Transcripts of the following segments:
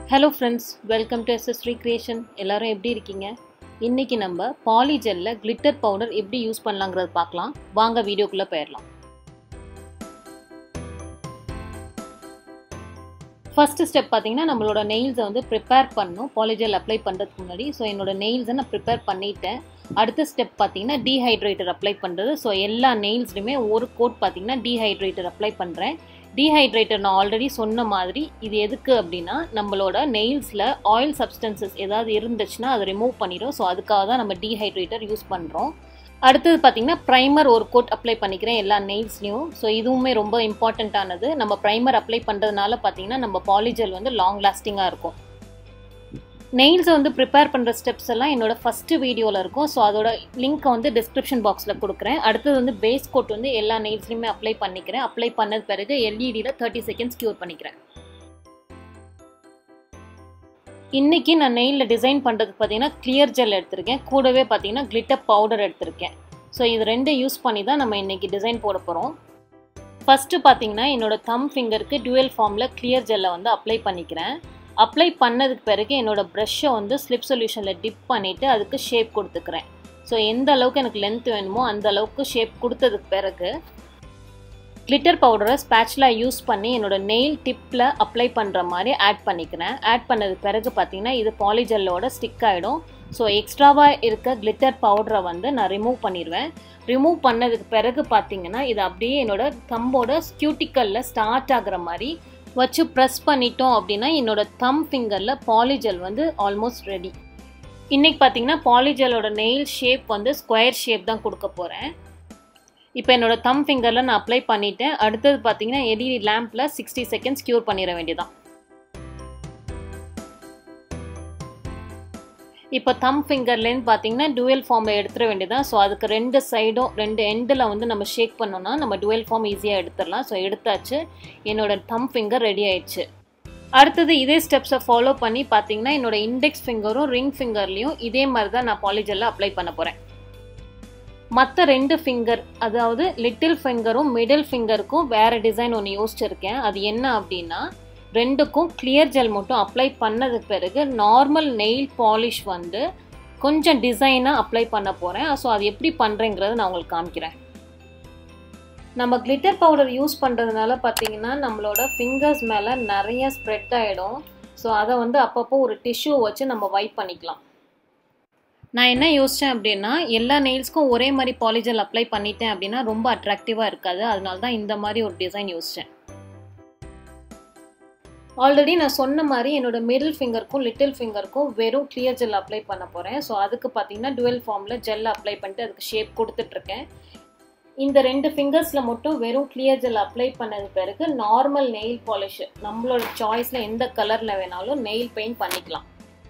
hello friends welcome to S S creation எல்லாரும் எப்படி இருக்கீங்க இன்னைக்கு நம்ம பாலிஜெல்ல கிளிட்டர் பவுடர் எப்படி யூஸ் பண்ணலாங்கிறத பார்க்கலாம் வாங்க வீடியோக்குள்ளே போயிடலாம் ஃபர்ஸ்ட் ஸ்டெப் பார்த்தீங்கன்னா நம்மளோட நெயில்ஸை வந்து ப்ரிப்பேர் பண்ணணும் பாலிஜெல் அப்ளை பண்ணுறதுக்கு முன்னாடி ஸோ என்னோட நெயில்ஸை நான் ப்ரிப்பேர் பண்ணிட்டேன் அடுத்த ஸ்டெப் பார்த்தீங்கன்னா டீஹைட்ரேட்டர் அப்ளை பண்ணுறது ஸோ எல்லா நெயில்ஸ்லையுமே ஒரு கோட் பார்த்தீங்கன்னா டீஹைட்ரேட்டர் அப்ளை பண்ணுறேன் டீஹைட்ரேட்டர் நான் ஆல்ரெடி சொன்ன மாதிரி இது எதுக்கு அப்படின்னா நம்மளோட நெயில்ஸில் ஆயில் சப்ஸ்டன்சஸ் ஏதாவது இருந்துச்சுன்னா அதை ரிமூவ் பண்ணிடும் ஸோ அதுக்காக தான் நம்ம டீஹைட்ரேட்டர் யூஸ் பண்ணுறோம் அடுத்தது பார்த்தீங்கன்னா ப்ரைமர் ஒரு கோட் அப்ளை பண்ணிக்கிறேன் எல்லா நெயில்ஸ்லையும் ஸோ இதுவுமே ரொம்ப இம்பார்ட்டண்ட்டானது நம்ம ப்ரைமர் அப்ளை பண்ணுறதுனால பார்த்தீங்கன்னா நம்ம பாலிஜெல் வந்து லாங் லாஸ்டிங்காக இருக்கும் நெயில்ஸை வந்து ப்ரிப்பேர் பண்ணுற ஸ்டெப்ஸ் எல்லாம் என்னோட ஃபஸ்ட்டு வீடியோவில் இருக்கும் ஸோ அதோட லிங்க்கை வந்து டிஸ்கிரிப்ஷன் பாக்ஸில் கொடுக்குறேன் அடுத்தது வந்து பேஸ் கோட் வந்து எல்லா நெயில்ஸ்லையுமே அப்ளை பண்ணிக்கிறேன் அப்ளை பண்ணது பிறகு எல்இடியில் தேர்ட்டி செகண்ட்ஸ் க்யூர் பண்ணிக்கிறேன் இன்றைக்கி நான் நெயிலில் டிசைன் பண்ணுறதுக்கு பார்த்தீங்கன்னா கிளியர் ஜெல் எடுத்திருக்கேன் கூடவே பார்த்தீங்கன்னா கிளிட்டர் பவுடர் எடுத்திருக்கேன் ஸோ இது ரெண்டும் யூஸ் பண்ணி தான் நம்ம இன்றைக்கி டிசைன் போட போகிறோம் ஃபஸ்ட்டு பார்த்தீங்கன்னா என்னோடய தம் ஃபிங்கருக்கு டுவெல் ஃபார்மில் கிளியர் ஜெல்லை வந்து அப்ளை பண்ணிக்கிறேன் அப்ளை பண்ணதுக்கு பிறகு என்னோடய ப்ரஷ்ஷை வந்து ஸ்லிப் சொல்யூஷனில் டிப் பண்ணிவிட்டு அதுக்கு ஷேப் கொடுத்துக்கிறேன் ஸோ எந்த அளவுக்கு எனக்கு லென்த் வேணுமோ அந்த அளவுக்கு ஷேப் கொடுத்ததுக்கு பிறகு கிளிட்டர் பவுடரை ஸ்பேட்ச்லாம் யூஸ் பண்ணி என்னோடய நெயில் டிப்பில் அப்ளை பண்ணுற மாதிரி ஆட் பண்ணிக்கிறேன் ஆட் பண்ணதுக்கு பிறகு பார்த்தீங்கன்னா இது பாலிஜெல்லோட ஸ்டிக் ஆகிடும் ஸோ எக்ஸ்ட்ராவாக இருக்க கிளிட்டர் பவுடரை வந்து நான் ரிமூவ் பண்ணிடுவேன் ரிமூவ் பண்ணதுக்கு பிறகு பார்த்தீங்கன்னா இது அப்படியே என்னோட தம்போட ஸ்கியூட்டிக்கலில் ஸ்டார்ட் ஆகிற மாதிரி வச்சு ப்ரெஸ் பண்ணிட்டோம் அப்படின்னா என்னோட தம் ஃபிங்கரில் பாலிஜெல் வந்து ஆல்மோஸ்ட் ரெடி இன்றைக்கி பார்த்தீங்கன்னா பாலிஜெலோட நெயில் ஷேப் வந்து ஸ்கொயர் ஷேப் தான் கொடுக்க போகிறேன் இப்போ என்னோடய தம் ஃபிங்கரில் நான் அப்ளை பண்ணிவிட்டேன் அடுத்தது பார்த்தீங்கன்னா எல்இடி லேம்பில் சிக்ஸ்டி செகண்ட்ஸ் க்யூர் பண்ணிட வேண்டியதான் இப்போ தம் ஃபிங்கர்லேருந்து பார்த்தீங்கன்னா டுவெல் ஃபார்மில் எடுத்துட வேண்டியதான் ஸோ அதுக்கு ரெண்டு சைடும் ரெண்டு எண்டில் வந்து நம்ம ஷேக் பண்ணோன்னா நம்ம டுவெல் ஃபார்ம் ஈஸியாக எடுத்துடலாம் ஸோ எடுத்தாச்சு என்னோட தம் ஃபிங்கர் ரெடி ஆயிடுச்சு அடுத்தது இதே ஸ்டெப்ஸை ஃபாலோ பண்ணி பார்த்தீங்கன்னா என்னோட இண்டெக்ஸ் ஃபிங்கரும் ரிங் ஃபிங்கர்லேயும் இதே மாதிரி தான் நான் பாலிஜெல்ல அப்ளை பண்ண போகிறேன் மற்ற ரெண்டு ஃபிங்கர் அதாவது லிட்டில் ஃபிங்கரும் மிடில் ஃபிங்கருக்கும் வேறு டிசைன் ஒன்று யோசிச்சிருக்கேன் அது என்ன அப்படின்னா ரெண்டுக்கும் கிளியர் ஜெல் மட்டும் அப்ளை பண்ணதுக்கு பிறகு நார்மல் நெயில் பாலிஷ் வந்து கொஞ்சம் டிசைனாக அப்ளை பண்ண போகிறேன் ஸோ அது எப்படி பண்ணுறேங்கிறத நான் உங்களுக்கு காமிக்கிறேன் நம்ம கிளிட்டர் பவுடர் யூஸ் பண்ணுறதுனால பார்த்தீங்கன்னா நம்மளோட ஃபிங்கர்ஸ் மேலே நிறைய ஸ்ப்ரெட் ஆகிடும் ஸோ அதை வந்து அப்பப்போ ஒரு டிஷ்யூ வச்சு நம்ம வைப் பண்ணிக்கலாம் நான் என்ன யோசித்தேன் அப்படின்னா எல்லா நெயில்ஸ்க்கும் ஒரே மாதிரி பாலிஜெல் அப்ளை பண்ணிட்டேன் அப்படின்னா ரொம்ப அட்ராக்டிவாக இருக்காது அதனால தான் இந்த மாதிரி ஒரு டிசைன் யோசித்தேன் ஆல்ரெடி நான் சொன்ன மாதிரி என்னோட மிடில் ஃபிங்கருக்கும் லிட்டில் ஃபிங்கருக்கும் வெறும் கிளியர் ஜெல் அப்ளை பண்ண போகிறேன் ஸோ அதுக்கு பார்த்தீங்கன்னா டுவெல் ஃபார்மில் ஜெல் அப்ளை பண்ணிட்டு அதுக்கு ஷேப் கொடுத்துட்ருக்கேன் இந்த ரெண்டு ஃபிங்கர்ஸில் மட்டும் வெறும் கிளியர் ஜெல் அப்ளை பண்ணது பிறகு நார்மல் நெயில் பாலிஷ் நம்மளோட சாய்ஸில் எந்த கலரில் வேணாலும் நெயில் பெயிண்ட் பண்ணிக்கலாம்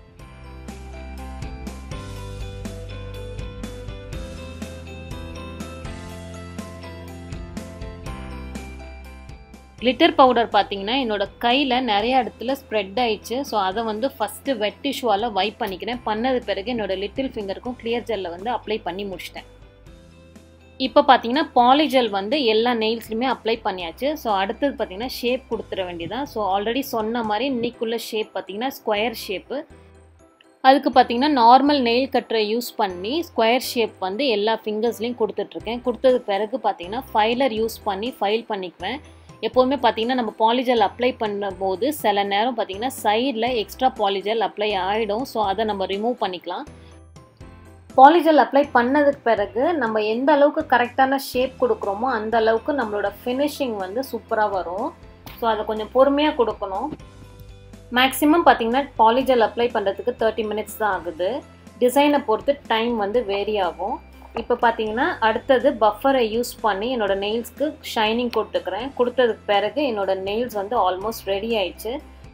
கிளிட்டர் பவுடர் பார்த்தீங்கன்னா என்னோட கையில் நிறைய இடத்துல ஸ்ப்ரெட் ஆயிடுச்சு ஸோ அதை வந்து ஃபஸ்ட்டு வெட் டிஷ்யூவால் வைப் பண்ணிக்கிறேன் பண்ணது பிறகு என்னோட லிட்டில் ஃபிங்கருக்கும் கிளியர் ஜெல்லை வந்து அப்ளை பண்ணி முடிச்சிட்டேன் இப்போ பார்த்தீங்கன்னா பாலிஜெல் வந்து எல்லா நெயில்ஸ்லையுமே அப்ளை பண்ணியாச்சு ஸோ அடுத்தது பார்த்தீங்கன்னா ஷேப் கொடுத்துட வேண்டியதான் ஸோ ஆல்ரெடி சொன்ன மாதிரி இன்னைக்குள்ள ஷேப் பார்த்தீங்கன்னா ஸ்கொயர் ஷேப்பு அதுக்கு பார்த்தீங்கன்னா நார்மல் நெயில் கட்டரை யூஸ் பண்ணி ஸ்கொயர் ஷேப் வந்து எல்லா ஃபிங்கர்ஸ்லையும் கொடுத்துட்ருக்கேன் கொடுத்தது பிறகு பார்த்தீங்கன்னா ஃபைலர் யூஸ் பண்ணி ஃபைல் பண்ணிக்குவேன் எப்போவுமே பார்த்தீங்கன்னா நம்ம பாலிஜெல் அப்ளை பண்ணும்போது சில நேரம் பார்த்தீங்கன்னா சைடில் எக்ஸ்ட்ரா பாலிஜெல் அப்ளை ஆகிடும் ஸோ அதை நம்ம ரிமூவ் பண்ணிக்கலாம் பாலிஜெல் அப்ளை பண்ணதுக்கு பிறகு நம்ம எந்த அளவுக்கு கரெக்டான ஷேப் கொடுக்குறோமோ அந்த அளவுக்கு நம்மளோட ஃபினிஷிங் வந்து சூப்பராக வரும் ஸோ அதை கொஞ்சம் பொறுமையாக கொடுக்கணும் மேக்ஸிமம் பார்த்தீங்கன்னா பாலிஜெல் அப்ளை பண்ணுறதுக்கு தேர்ட்டி மினிட்ஸ் தான் ஆகுது டிசைனை பொறுத்து டைம் வந்து வேரி ஆகும் இப்போ பார்த்தீங்கன்னா அடுத்தது பஃபரை யூஸ் பண்ணி என்னோட நெயில்ஸ்க்கு ஷைனிங் கொடுத்துக்கிறேன் கொடுத்ததுக்கு பிறகு என்னோட நெயில்ஸ் வந்து ஆல்மோஸ்ட் ரெடி ஆயிடுச்சு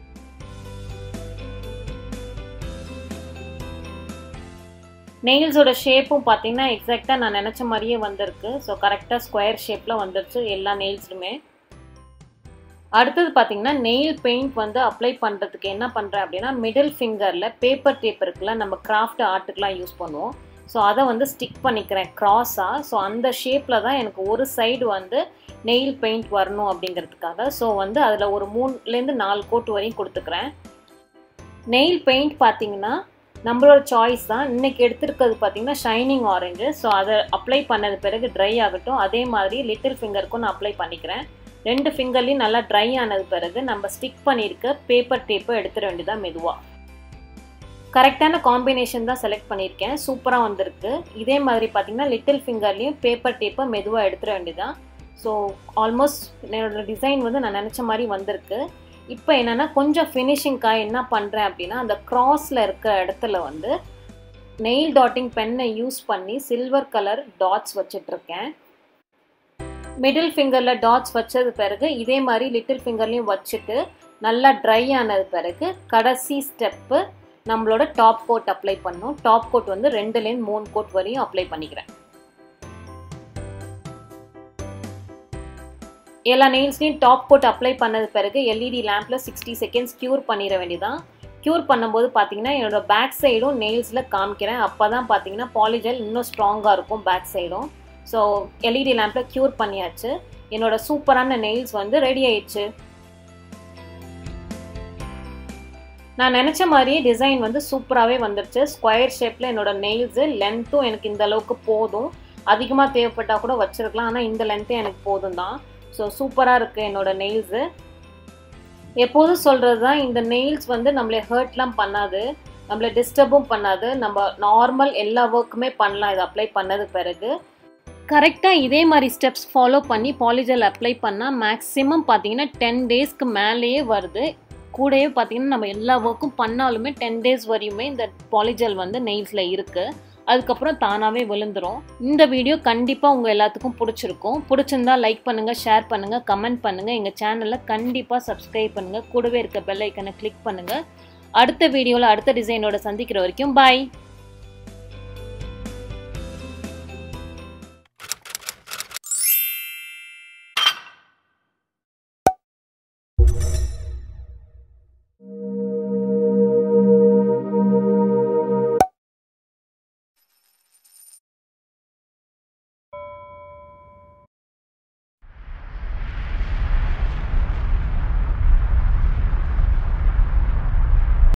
நெயில்ஸோட ஷேப்பும் பார்த்தீங்கன்னா எக்ஸாக்டாக நான் நினச்ச மாதிரியே வந்திருக்கு ஸோ கரெக்டாக ஸ்கொயர் ஷேப்பில் வந்துருச்சு எல்லா நெயில்ஸுமே அடுத்தது பார்த்தீங்கன்னா நெயில் பெயிண்ட் வந்து அப்ளை பண்ணுறதுக்கு என்ன பண்ணுறேன் அப்படின்னா மிடில் ஃபிங்கரில் பேப்பர் டேப் இருக்குல்ல நம்ம கிராஃப்ட் ஆர்ட்டுக்கெலாம் யூஸ் பண்ணுவோம் ஸோ அதை வந்து ஸ்டிக் பண்ணிக்கிறேன் க்ராஸாக ஸோ அந்த ஷேப்பில் தான் எனக்கு ஒரு சைடு வந்து நெயில் பெயிண்ட் வரணும் அப்படிங்கிறதுக்காக ஸோ வந்து அதில் ஒரு மூணுலேருந்து நாலு கோட் வரையும் கொடுத்துக்கிறேன் நெயில் பெயிண்ட் பார்த்தீங்கன்னா நம்மளோட சாய்ஸ் தான் இன்றைக்கி எடுத்துருக்கிறது பார்த்தீங்கன்னா ஷைனிங் ஆரஞ்சு ஸோ அதை அப்ளை பண்ணது பிறகு ட்ரை ஆகட்டும் அதே மாதிரி லிட்டில் ஃபிங்கருக்கும் நான் அப்ளை பண்ணிக்கிறேன் ரெண்டு ஃபிங்கர்லேயும் நல்லா ட்ரை ஆனது பிறகு நம்ம ஸ்டிக் பண்ணியிருக்க பேப்பர் டேப்பை எடுத்துட வேண்டியதான் மெதுவாக கரெக்டான காம்பினேஷன் தான் செலக்ட் பண்ணியிருக்கேன் சூப்பராக வந்திருக்கு இதே மாதிரி பார்த்தீங்கன்னா லிட்டில் ஃபிங்கர்லேயும் பேப்பர் டேப்பை மெதுவாக எடுத்துட வேண்டியதான் ஸோ ஆல்மோஸ்ட் என்னோட டிசைன் வந்து நான் நினச்ச மாதிரி வந்திருக்கு இப்போ என்னென்னா கொஞ்சம் ஃபினிஷிங்காக என்ன பண்ணுறேன் அப்படின்னா அந்த க்ராஸில் இருக்கிற இடத்துல வந்து நெயில் டாட்டிங் பென்னை யூஸ் பண்ணி சில்வர் கலர் டாட்ஸ் வச்சிட்ருக்கேன் மிடில் ஃபிங்கரில் டாட்ஸ் வச்சது பிறகு இதே மாதிரி லிட்டில் ஃபிங்கர்லேயும் வச்சுட்டு நல்லா ட்ரை ஆனது பிறகு கடைசி ஸ்டெப்பு நம்மளோட டாப் கோட் அப்ளை பண்ணும் டாப் கோட் வந்து ரெண்டுலேருந்து மூணு கோட் வரையும் அப்ளை பண்ணிக்கிறேன் எல்லா நெயில்ஸ்லையும் டாப் கோட் அப்ளை பண்ணது பிறகு எல்இடி லேம்பில் சிக்ஸ்டி செகண்ட்ஸ் க்யூர் பண்ணிட வேண்டியதான் க்யூர் பண்ணும்போது பார்த்தீங்கன்னா என்னோட பேக் சைடும் நெயில்ஸில் காமிக்கிறேன் அப்போ தான் பார்த்தீங்கன்னா பாலிஜெல் இன்னும் ஸ்ட்ராங்காக இருக்கும் பேக் சைடும் ஸோ எல்இடி லேம்பில் க்யூர் பண்ணியாச்சு என்னோட சூப்பரான நெயில்ஸ் வந்து ரெடி ஆயிடுச்சு நான் நினச்ச மாதிரியே டிசைன் வந்து சூப்பராகவே வந்துருச்சு ஸ்கொயர் ஷேப்பில் என்னோட நெயில்ஸு லென்த்தும் எனக்கு இந்த அளவுக்கு போதும் அதிகமாக தேவைப்பட்டால் கூட வச்சுருக்கலாம் ஆனால் இந்த லென்த்தே எனக்கு போதும் தான் ஸோ சூப்பராக இருக்குது என்னோட நெயில்ஸு எப்போதும் சொல்கிறது தான் இந்த நெயில்ஸ் வந்து நம்மளை ஹர்ட்லாம் பண்ணாது நம்மளை டிஸ்டர்பும் பண்ணாது நம்ம நார்மல் எல்லா ஒர்க்குமே பண்ணலாம் இதை அப்ளை பண்ணது பிறகு கரெக்டாக இதே மாதிரி ஸ்டெப்ஸ் ஃபாலோ பண்ணி பாலிஜல் அப்ளை பண்ணால் மேக்ஸிமம் பார்த்தீங்கன்னா டென் டேஸ்க்கு மேலேயே வருது கூடவே பார்த்தீங்கன்னா நம்ம எல்லா ஒர்க்கும் பண்ணாலுமே டென் டேஸ் வரையுமே இந்த பாலிஜல் வந்து நெயில்ஸில் இருக்குது அதுக்கப்புறம் தானாகவே விழுந்துரும் இந்த வீடியோ கண்டிப்பாக உங்கள் எல்லாத்துக்கும் பிடிச்சிருக்கும் பிடிச்சிருந்தா லைக் பண்ணுங்கள் ஷேர் பண்ணுங்கள் கமெண்ட் பண்ணுங்கள் எங்கள் சேனலில் கண்டிப்பாக சப்ஸ்கிரைப் பண்ணுங்கள் கூடவே இருக்க பெல் ஐக்கனை கிளிக் பண்ணுங்கள் அடுத்த வீடியோவில் அடுத்த டிசைனோட சந்திக்கிற வரைக்கும் பாய்